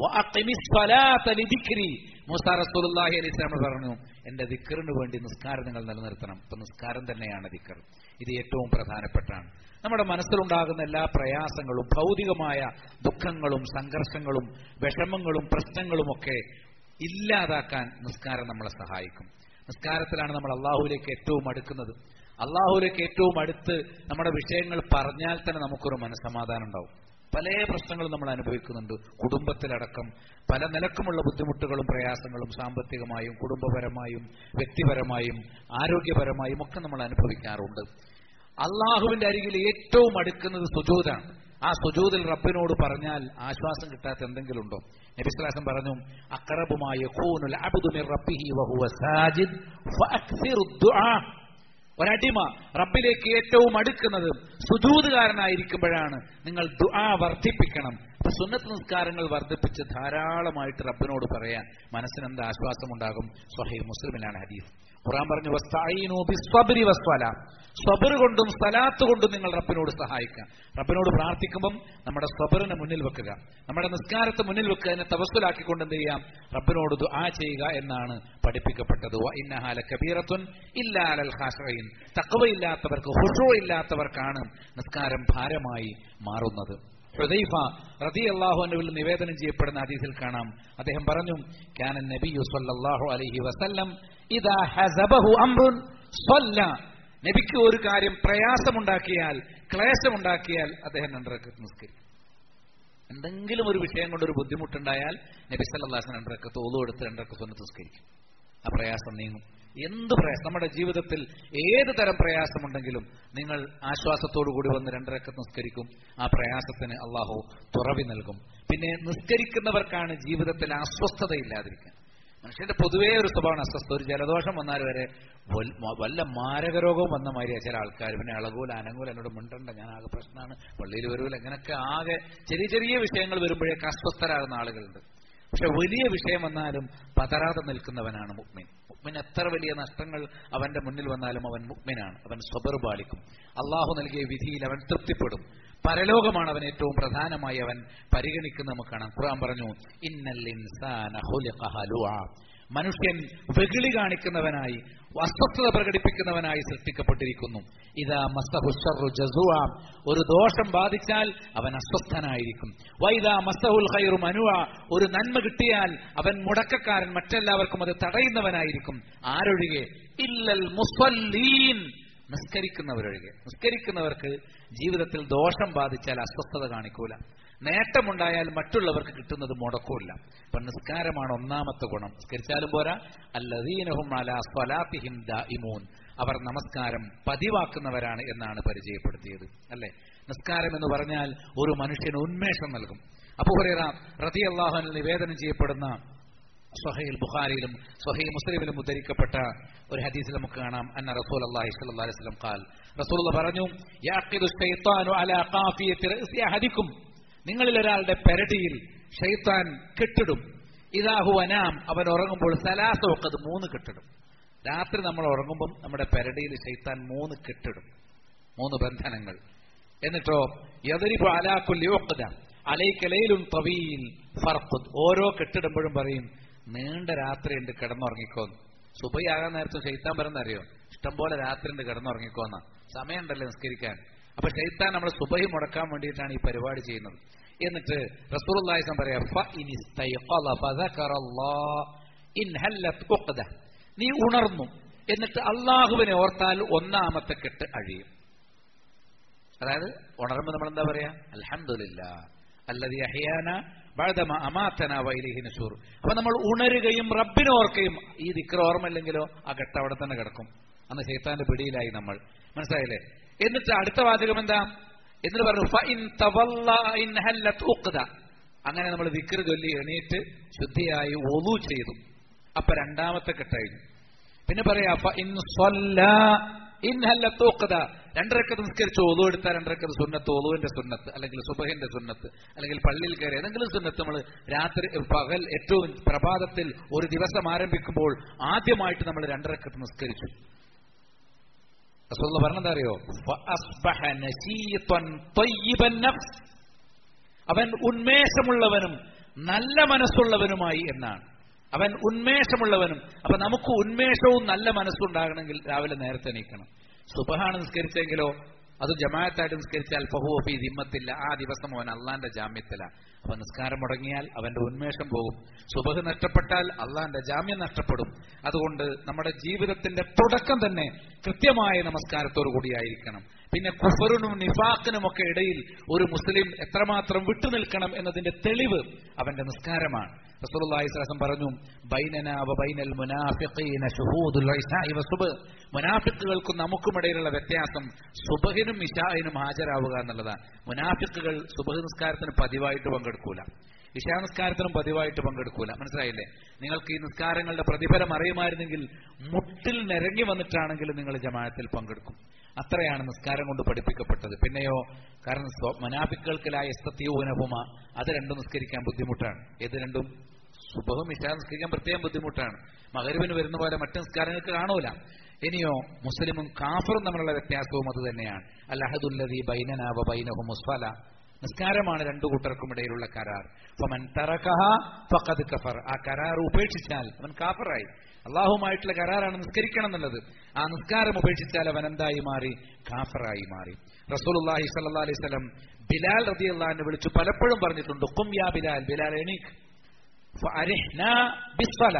മൂസാ റസൂലുള്ളാഹി അലൈഹി സ്വലാം പറഞ്ഞു എന്റെ ദിക്കറിന് വേണ്ടി നിസ്കാരം നിങ്ങൾ നിലനിർത്തണം അപ്പൊ നിസ്കാരം തന്നെയാണ് ദിക്കർ ഇത് ഏറ്റവും പ്രധാനപ്പെട്ടാണ് നമ്മുടെ മനസ്സിലുണ്ടാകുന്ന എല്ലാ പ്രയാസങ്ങളും ഭൗതികമായ ദുഃഖങ്ങളും സംഘർഷങ്ങളും വിഷമങ്ങളും പ്രശ്നങ്ങളുമൊക്കെ ഇല്ലാതാക്കാൻ നിസ്കാരം നമ്മളെ സഹായിക്കും നിസ്കാരത്തിലാണ് നമ്മൾ അള്ളാഹുവിലേക്ക് ഏറ്റവും അടുക്കുന്നത് അള്ളാഹുലേക്ക് ഏറ്റവും അടുത്ത് നമ്മുടെ വിഷയങ്ങൾ പറഞ്ഞാൽ തന്നെ നമുക്കൊരു മനസ്സമാധാനം ഉണ്ടാവും പല പ്രശ്നങ്ങളും നമ്മൾ അനുഭവിക്കുന്നുണ്ട് കുടുംബത്തിലടക്കം പല നിലക്കുമുള്ള ബുദ്ധിമുട്ടുകളും പ്രയാസങ്ങളും സാമ്പത്തികമായും കുടുംബപരമായും വ്യക്തിപരമായും ആരോഗ്യപരമായും ഒക്കെ നമ്മൾ അനുഭവിക്കാറുണ്ട് അള്ളാഹുവിന്റെ അരികിൽ ഏറ്റവും അടുക്കുന്നത് സുജൂതാണ് ആ സുജൂദിൽ റബ്ബിനോട് പറഞ്ഞാൽ ആശ്വാസം കിട്ടാത്ത എന്തെങ്കിലും ഉണ്ടോ നബിസ്ലാസം പറഞ്ഞു അക്രബുമായ യഖൂനുൽ അബ്ദു മിർ റബ്ബിഹി വഹുവ സാജിദ് ഫഅക്സിറു ദുആ ഒരടിമ റബ്ബിലേക്ക് ഏറ്റവും അടുക്കുന്നത് സുജൂതുകാരനായിരിക്കുമ്പോഴാണ് നിങ്ങൾ ദുആ വർദ്ധിപ്പിക്കണം അപ്പൊ സുന്നത്ത് നിസ്കാരങ്ങൾ വർദ്ധിപ്പിച്ച് ധാരാളമായിട്ട് റബ്ബിനോട് പറയാൻ മനസ്സിന് എന്ത് ആശ്വാസമുണ്ടാകും സ്വഹൈ മുസ്ലിമിലാണ് ഹദീസ് ഖുറാൻ പറഞ്ഞു വസ്തഈനു ബിസ്സബ്രി വസ്സലാ സ്വബർ കൊണ്ടും സലാത്ത് കൊണ്ടും നിങ്ങൾ റബ്ബിനോട് സഹായിക്കാം റബ്ബിനോട് പ്രാർത്ഥിക്കുമ്പം നമ്മുടെ സ്വബറിനെ മുന്നിൽ വെക്കുക നമ്മുടെ നിസ്കാരത്തെ മുന്നിൽ വെക്കുക അതിനെ തവസ്സുലാക്കിക്കൊണ്ട് എന്ത് ചെയ്യാം റബ്ബിനോട് ദുആ ചെയ്യുക എന്നാണ് പഠിപ്പിക്കപ്പെട്ടത് വ ഇന്നഹാല കബീറത്തുൻ ഇല്ലാലൽ ഖാശഈൻ തഖ്വയില്ലാത്തവർക്ക് ഹുഷൂ ഇല്ലാത്തവർക്കാണ് നിസ്കാരം ഭാരമായി മാറുന്നത് ഹുദൈഫ റളിയല്ലാഹു അൻഹുവിൽ നിവേദനം ചെയ്യപ്പെടുന്ന ഹദീസിൽ കാണാം അദ്ദേഹം പറഞ്ഞു കാന നബിയു സല്ലല്ലാഹു അലൈഹി വസല്ലം ഇദാ ഹസബഹു അംറുൻ സ്വല്ല നബിക്ക് ഒരു കാര്യം പ്രയാസമുണ്ടാക്കിയാൽ ക്ലേശമുണ്ടാക്കിയാൽ അദ്ദേഹം രണ്ടരക്കത്ത് നിസ്കരിക്കും എന്തെങ്കിലും ഒരു വിഷയം കൊണ്ട് ഒരു ബുദ്ധിമുട്ടുണ്ടായാൽ നബി സല്ലാസ് രണ്ടരക്കത്ത് ഒതു എടുത്ത് രണ്ടരക്ക് സ്വന്തം നിസ്കരിക്കും ആ പ്രയാസം നീങ്ങും എന്ത് പ്രയാസം നമ്മുടെ ജീവിതത്തിൽ ഏത് തരം പ്രയാസമുണ്ടെങ്കിലും നിങ്ങൾ ആശ്വാസത്തോടു കൂടി വന്ന് രണ്ടരക്കത്ത് നിസ്കരിക്കും ആ പ്രയാസത്തിന് അള്ളാഹു തുറവി നൽകും പിന്നെ നിസ്കരിക്കുന്നവർക്കാണ് ജീവിതത്തിൽ അസ്വസ്ഥതയില്ലാതിരിക്കുക മനുഷ്യന്റെ പൊതുവേ ഒരു സ്വഭാവമാണ് അസ്വസ്ഥ ഒരു ജലദോഷം വന്നാൽ വരെ വൽ- വല്ല മാരകരോഗവും വന്ന മാതിരിയാണ് ചില ആൾക്കാർ പിന്നെ അളകൂല അനങ്ങൂല എന്നോട് മിണ്ടണ്ട ഞാൻ ആകെ പ്രശ്നമാണ് പള്ളിയിൽ വരൂല ഇങ്ങനൊക്കെ ആകെ ചെറിയ ചെറിയ വിഷയങ്ങൾ വരുമ്പോഴേക്ക് അസ്വസ്ഥരാകുന്ന ആളുകളുണ്ട് പക്ഷെ വലിയ വിഷയം വന്നാലും പതറാതെ നിൽക്കുന്നവനാണ് മുക്മിൻ മുക്മിൻ എത്ര വലിയ നഷ്ടങ്ങൾ അവന്റെ മുന്നിൽ വന്നാലും അവൻ മുക്മിനാണ് അവൻ സ്വബർ പാലിക്കും അള്ളാഹു നൽകിയ വിധിയിൽ അവൻ തൃപ്തിപ്പെടും പരലോകമാണ് അവൻ ഏറ്റവും പ്രധാനമായി അവൻ പരിഗണിക്കുന്ന നമുക്ക് കാണാം ഖുർആൻ പറഞ്ഞു ഇന്നൽ ഇൻസാന ഖുലിഖ ഹലുആ മനുഷ്യൻ വെകിളി കാണിക്കുന്നവനായി അസ്വസ്ഥത പ്രകടിപ്പിക്കുന്നവനായി സൃഷ്ടിക്കപ്പെട്ടിരിക്കുന്നു ഇതാ മസ്തഹുഷറു ജസുവ ഒരു ദോഷം ബാധിച്ചാൽ അവൻ അസ്വസ്ഥനായിരിക്കും വൈദാ മസ്തഹുൽ ഖൈറു മനുവ ഒരു നന്മ കിട്ടിയാൽ അവൻ മുടക്കക്കാരൻ മറ്റെല്ലാവർക്കും അത് തടയുന്നവനായിരിക്കും ആരൊഴികെ ഇല്ലൽ മുസ്വല്ലീൻ നിസ്കരിക്കുന്നവരൊഴികെ നിസ്കരിക്കുന്നവർക്ക് ജീവിതത്തിൽ ദോഷം ബാധിച്ചാൽ അസ്വസ്ഥത കാണിക്കൂല നേട്ടമുണ്ടായാൽ മറ്റുള്ളവർക്ക് കിട്ടുന്നത് മുടക്കൂല അപ്പൊ നിസ്കാരമാണ് ഒന്നാമത്തെ ഗുണം നിസ്കരിച്ചാലും പോരാ അല്ലദീനഹും അലാ സ്വലാത്തിഹിം ദാഇമൂൻ അവർ നമസ്കാരം പതിവാക്കുന്നവരാണ് എന്നാണ് പരിചയപ്പെടുത്തിയത് അല്ലെ നിസ്കാരം എന്ന് പറഞ്ഞാൽ ഒരു മനുഷ്യന് ഉന്മേഷം നൽകും അബൂഹുറൈറ റളിയല്ലാഹു അൻഹു നിവേദനം ചെയ്യപ്പെടുന്ന സ്വഹൈൽ ബുഖാരിയിലും സ്വഹൈ മുസ്ലിമിലും ഉദ്ധരിക്കപ്പെട്ട ഒരു ഹദീസിൽ നമുക്ക് കാണാം അന്ന റസൂൽ അള്ളാഹി സ്വല്ലല്ലാഹി അലൈഹി വസല്ലം ഖാൽ റസൂൽ പറഞ്ഞു യഅഖിദു ശൈത്താനു അലാ ഖാഫിയത്തി റഅസി അഹദിക്കും നിങ്ങളിൽ ഒരാളുടെ പെരടിയിൽ ഷൈത്താൻ കെട്ടിടും ഇതാഹു അനാം അവൻ ഉറങ്ങുമ്പോൾ സലാസ ഒക്കത് മൂന്ന് കെട്ടിടും രാത്രി നമ്മൾ ഉറങ്ങുമ്പം നമ്മുടെ പെരടിയിൽ ഷൈത്താൻ മൂന്ന് കെട്ടിടും മൂന്ന് ബന്ധനങ്ങൾ എന്നിട്ടോ യദരിബു അലാക്കുല്ലി ഒക്കത അലൈക്കലയിലും തവീൽ ഫർഖുദ് ഓരോ കെട്ടിടുമ്പോഴും പറയും നീണ്ട രാത്രിയുണ്ട് കിടന്നുറങ്ങിക്കോന്ന് സുബൈയാകാൻ നേരത്തെ ഷെയ്ത്താൻ പറയുന്നറിയോ ഇഷ്ടംപോലെ രാത്രിയുണ്ട് കിടന്നുറങ്ങിക്കോന്ന സമയമുണ്ടല്ലോ നിസ്കരിക്കാൻ അപ്പൊ ഷെയ്ത്താൻ നമ്മൾ സുബൈ മുടക്കാൻ വേണ്ടിയിട്ടാണ് ഈ പരിപാടി ചെയ്യുന്നത് എന്നിട്ട് റസൂലുള്ളാഹിസം പറയാ "ഫ ഇൻ ഇസ്തൈഖള ഫദകറല്ലാഹ് ഇൻ ഹല്ലത് ഉഖ്ദ." നീ ഉണർന്നു എന്നിട്ട് അള്ളാഹുവിനെ ഓർത്താൽ ഒന്നാമത്തെ കെട്ട് അഴിയും അതായത് ഉണർമ്പോൾ നമ്മൾ എന്താ പറയാ അൽഹംദുലില്ലാ അല്ലതി അഹിയാന ബഅദമ അമാതന വൈലിഹി നശൂർ അപ്പൊ നമ്മൾ ഉണരുകയും റബ്ബിനെ ഓർക്കുകയും ഈ ദിക്ര ഓർമ്മയില്ലെങ്കിലോ ആ ഘട്ടം അവിടെ തന്നെ കിടക്കും അന്ന് ശൈത്താന്റെ പിടിയിലായി നമ്മൾ മനസ്സിലായില്ലേ എന്നിട്ട് അടുത്ത വാചകം എന്താ എന്നിട്ട് പറഞ്ഞു "ഫ ഇൻ തവല്ല ഇൻ ഹല്ലത് ഉഖ്ദ." അങ്ങനെ നമ്മൾ ദിക്ർ ചൊല്ലി എണീറ്റ് ശുദ്ധിയായി ഒലു ചെയ്തു അപ്പൊ രണ്ടാമത്തെ കെട്ടായിരുന്നു പിന്നെ പറയാ "ഫ ഇൻ സ്വല്ലാ ഇൻ ഹല്ലത് ഉഖ്ദ." രണ്ടരക്കത്ത് നിസ്കരിച്ച് ഒലു എടുത്താൽ രണ്ടരക്കത്ത് സുന്നത്ത് ഒലുവിന്റെ സുന്നത്ത് അല്ലെങ്കിൽ സുബഹിന്റെ സുന്നത്ത് അല്ലെങ്കിൽ പള്ളിയിൽ കയറി ഏതെങ്കിലും സുന്നത്ത് നമ്മൾ രാത്രി പകൽ ഏറ്റവും പ്രഭാതത്തിൽ ഒരു ദിവസം ആരംഭിക്കുമ്പോൾ ആദ്യമായിട്ട് നമ്മൾ രണ്ടരക്കത്ത് നിസ്കരിച്ചു റസൂലുള്ള പറഞ്ഞെന്താ അറിയോ ഫഅസ്ബഹ നശീതൻ ത്വയ്യിബൻ നഫ്സ് അവൻ ഉന്മേഷമുള്ളവനും നല്ല മനസ്സുള്ളവനുമായി എന്നാണ് അവൻ ഉന്മേഷമുള്ളവനും അപ്പൊ നമുക്ക് ഉന്മേഷവും നല്ല മനസ്സുണ്ടാകണമെങ്കിൽ രാവിലെ നേരത്തെ എണീക്കണം സുബഹാണ് നിസ്കരിച്ചെങ്കിലോ അത് ജമാഅത്തായിട്ട് നിസ്കരിച്ചാൽ ഫഹുവഫി ദിമ്മത്തില്ല ആ ദിവസം അവൻ അള്ളാന്റെ ജാമ്യത്തില അപ്പൊ നിസ്കാരം മുടങ്ങിയാൽ അവന്റെ ഉന്മേഷം പോകും സുബഹ് നഷ്ടപ്പെട്ടാൽ അള്ളാന്റെ ജാമ്യം നഷ്ടപ്പെടും അതുകൊണ്ട് നമ്മുടെ ജീവിതത്തിന്റെ തുടക്കം തന്നെ കൃത്യമായ നമസ്കാരത്തോടു കൂടിയായിരിക്കണം പിന്നെ കുഫറിനും നിഫാക്കിനും ഒക്കെ ഇടയിൽ ഒരു മുസ്ലിം എത്രമാത്രം വിട്ടുനിൽക്കണം എന്നതിന്റെ തെളിവ് അവന്റെ നിസ്കാരമാണ് റസൂലുള്ളാഹി സ്വല്ലല്ലാഹു അലൈഹി വസല്ലം പറഞ്ഞു ബൈനന വ ബൈനൽ മുനാഫിഖീന ശുഹൂദുൽ ഇശാഇ വസുബ് മുനാഫിക്കുകൾക്കും നമുക്കുമിടയിലുള്ള വ്യത്യാസം സുബഹിനും ഇശാഇനും ഹാജരാവുക എന്നുള്ളതാണ് മുനാഫിക്കുകൾ സുബഹ് നിസ്കാരത്തിന് പതിവായിട്ട് പങ്കെടുക്കൂല ഇശാ നിസ്കാരത്തിനും പതിവായിട്ട് പങ്കെടുക്കൂല മനസ്സിലായില്ലേ നിങ്ങൾക്ക് ഈ നിസ്കാരങ്ങളുടെ പ്രതിഫലം അറിയുമായിരുന്നെങ്കിൽ മുട്ടിൽ നിരങ്ങി വന്നിട്ടാണെങ്കിലും നിങ്ങൾ ജമാഅത്തിൽ പങ്കെടുക്കും അത്രയാണ് നിസ്കാരം കൊണ്ട് പഠിപ്പിക്കപ്പെട്ടത് പിന്നെയോ കാരണം സ്വ- മുനാഫിക്കുകൾക്കിലായ എസ്തീവനഹുമ അത് രണ്ടും നിസ്കരിക്കാൻ ബുദ്ധിമുട്ടാണ് ഏത് രണ്ടും സുബഹും ഇശാ നിസ്കരിക്കാൻ പ്രത്യേകം ബുദ്ധിമുട്ടാണ് മകരുവിന് വരുന്ന പോലെ മറ്റു നിസ്കാരങ്ങൾക്ക് കാണൂല ഇനിയോ മുസ്ലിമും കാഫറും തമ്മിലുള്ള വ്യത്യാസവും അത് തന്നെയാണ് അല്ലഹദുല്ലതി ബൈനനാവ ബൈനഹു മുസ്ഫല നിസ്കാരമാണ് രണ്ടു കൂട്ടർക്കും ഇടയിലുള്ള കരാർ ഫമൻ തറക്കഹ ഫഖദ് കഫർ ആ കരാർ ഉപേക്ഷിച്ചാൽ അവൻ കാഫറായി അള്ളാഹുമായിട്ടുള്ള കരാറാണ് നിസ്കരിക്കണം എന്നുള്ളത് ആ നിസ്കാരം ഉപേക്ഷിച്ചാൽ അവൻ എന്തായി മാറി കാഫറായി മാറി റസൂലുള്ളാഹി സ്വല്ലല്ലാഹി അലൈഹി വസല്ലം ബിലാൽ റളിയല്ലാഹുവിനെ വിളിച്ചു പലപ്പോഴും പറഞ്ഞിട്ടുണ്ട് ഖും യാ ബിലാൽ ബിലാൽ എണീക്ക് ഫഅരിഹ്നാ ബിസ്സല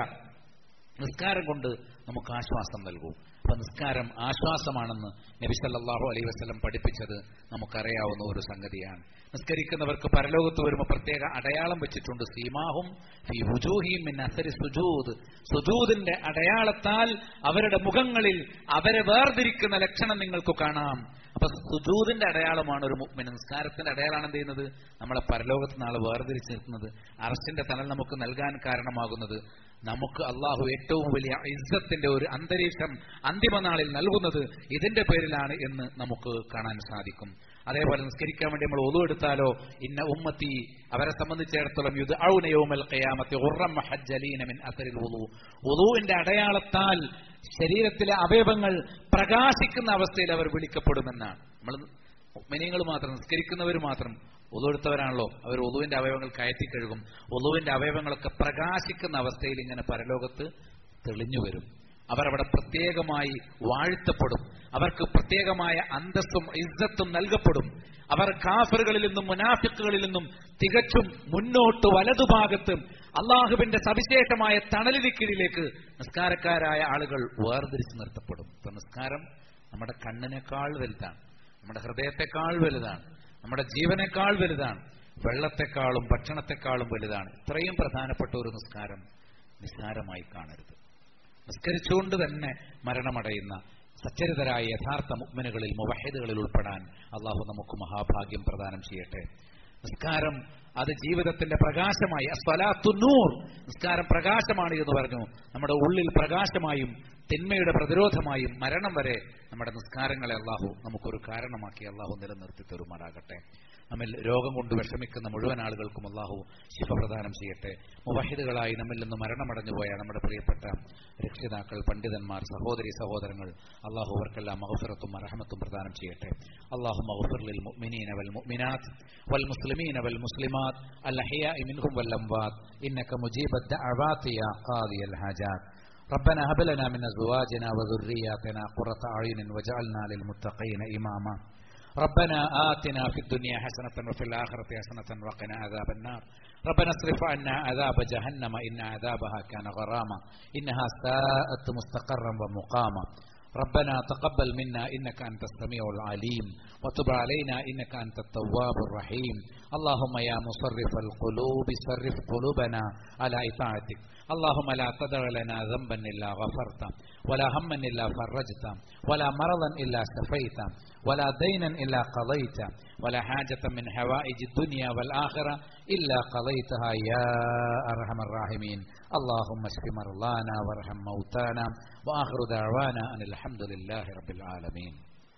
നിസ്കാരം കൊണ്ട് നമുക്ക് ആശ്വാസം നൽകൂ അപ്പൊ നിസ്കാരം ആശ്വാസമാണെന്ന് നബി സല്ലല്ലാഹു അലൈഹി വസല്ലം പഠിപ്പിച്ചത് നമുക്കറിയാവുന്ന ഒരു സംഗതിയാണ് നിസ്കരിക്കുന്നവർക്ക് പരലോകത്ത് വരുമ്പോൾ പ്രത്യേക അടയാളം വെച്ചിട്ടുണ്ട് സീമാഹും ഫി വുജൂഹിഹിം മിൻ അസരി സുജൂദ് സുജൂദിന്റെ അടയാളത്താൽ അവരുടെ മുഖങ്ങളിൽ അവരെ വേർതിരിക്കുന്ന ലക്ഷണം നിങ്ങൾക്ക് കാണാം അപ്പൊ സുജൂദിന്റെ അടയാളമാണ് ഒരു മുഅ്മിൻ നിസ്കാരത്തിന്റെ അടയാളമാണ് എന്ത് ചെയ്യുന്നത് നമ്മളെ പരലോകത്ത് നാളെ വേർതിരിച്ച് നിർത്തുന്നത് അറസ്റ്റിന്റെ തണൽ നമുക്ക് നൽകാൻ കാരണമാകുന്നത് നമുക്ക് അള്ളാഹു ഏറ്റവും വലിയ ഇസ്സത്തിന്റെ ഒരു അന്തരീക്ഷം അന്തിമ നാളിൽ നൽകുന്നത് ഇതിന്റെ പേരിലാണ് എന്ന് നമുക്ക് കാണാൻ സാധിക്കും അതേപോലെ നിസ്കരിക്കാൻ വേണ്ടി നമ്മൾ ഒതു എടുത്താലോ ഇന്ന ഉമ്മത്തി അവരെ സംബന്ധിച്ചിടത്തോളം യുദ്ധ ഔനയോമൽ കയാമത്തെ ഉറം മിൻ അസരിൽ ഉദു ഉദുവിന്റെ അടയാളത്താൽ ശരീരത്തിലെ അവയവങ്ങൾ പ്രകാശിക്കുന്ന അവസ്ഥയിൽ അവർ വിളിക്കപ്പെടുമെന്നാണ് നമ്മൾ മിനിങ്ങൾ മാത്രം നിസ്കരിക്കുന്നവർ മാത്രം ഒതുവെടുത്തവരാണല്ലോ അവർ ഒതുവിന്റെ അവയവങ്ങൾ കയറ്റി കഴുകും ഒതുവിന്റെ അവയവങ്ങളൊക്കെ പ്രകാശിക്കുന്ന അവസ്ഥയിൽ ഇങ്ങനെ പരലോകത്ത് തെളിഞ്ഞു വരും അവർ അവിടെ പ്രത്യേകമായി വാഴ്ത്തപ്പെടും അവർക്ക് പ്രത്യേകമായ അന്തസ്സും ഇസ്സത്തും നൽകപ്പെടും അവർ കാഫറുകളിൽ നിന്നും മുനാഫിക്കുകളിൽ നിന്നും തികച്ചും മുന്നോട്ട് വലതുഭാഗത്തും അള്ളാഹുവിന്റെ സവിശേഷമായ തണലിന് കീഴിലേക്ക് നിസ്കാരക്കാരായ ആളുകൾ വേർതിരിച്ചു നിർത്തപ്പെടും ഇപ്പൊ നിസ്കാരം നമ്മുടെ കണ്ണിനേക്കാൾ വലുതാണ് നമ്മുടെ ഹൃദയത്തെക്കാൾ വലുതാണ് നമ്മുടെ ജീവനേക്കാൾ വലുതാണ് വെള്ളത്തെക്കാളും ഭക്ഷണത്തെക്കാളും വലുതാണ് ഇത്രയും പ്രധാനപ്പെട്ട ഒരു നിസ്കാരം നിസ്സാരമായി കാണരുത് നിസ്കരിച്ചുകൊണ്ട് തന്നെ മരണമടയുന്ന സച്ചരിതരായ യഥാർത്ഥ മുഗ്മിനുകളിൽ മുവഹിദുകളിൽ ഉൾപ്പെടാൻ അള്ളാഹു നമുക്ക് മഹാഭാഗ്യം പ്രദാനം ചെയ്യട്ടെ നിസ്കാരം അത് ജീവിതത്തിന്റെ പ്രകാശമായി അസ്വലാത്തു നൂർ നിസ്കാരം പ്രകാശമാണ് എന്ന് പറഞ്ഞു നമ്മുടെ ഉള്ളിൽ പ്രകാശമായും തിന്മയുടെ പ്രതിരോധമായും മരണം വരെ നമ്മുടെ നിസ്കാരങ്ങളെ അള്ളാഹു നമുക്കൊരു കാരണമാക്കി അള്ളാഹു നിലനിർത്തി തരുമാറാകട്ടെ നമ്മിൽ രോഗം കൊണ്ട് വിഷമിക്കുന്ന മുഴുവൻ ആളുകൾക്കും അള്ളാഹു ശിഫ പ്രദാനം ചെയ്യട്ടെ മുവഹിദുകളായി നമ്മിൽ നിന്ന് മരണമടഞ്ഞു പോയ നമ്മുടെ പ്രിയപ്പെട്ട രക്ഷിതാക്കൾ പണ്ഡിതന്മാർ സഹോദരി സഹോദരങ്ങൾ അള്ളാഹു അവർക്കെല്ലാം മഹഫിറത്തും അറഹമത്തും പ്രദാനം ചെയ്യട്ടെ അള്ളാഹു മഹഫിറിൽ മുഅ്മിനീന വൽ മുഅ്മിനാത്ത് വൽ മുസ്ലിമീന വൽ മുസ്ലിമാത്ത് الأحياء منهم والأموات إنك مجيب الدعوات يا قاضي الحاجات ربنا هب لنا من أزواجنا وذرياتنا قرة أعين واجعلنا للمتقين إماما ربنا آتنا في الدنيا حسنة وفي الآخرة حسنة وقنا عذاب النار ربنا اصرف عنا عذاب جهنم إن عذابها كان غراما إنها ساءت مستقرا ومقاما ربنا تقبل منا إنك أنت السميع العليم وتب علينا إنك أنت التواب الرحيم اللهم يا مصرف القلوب صرف قلوبنا على إطاعتك اللهم لا تدع لنا ذنبا إلا غفرته ولا هما إلا فرجته ولا مرضا إلا شفيته ولا دينا إلا قضيته ولا حاجة من حوائج الدنيا والآخرة إلا قضيتها يا أرحم الراحمين اللهم اشف مرضانا وارحم موتانا وآخر دعوانا أن الحمد لله رب العالمين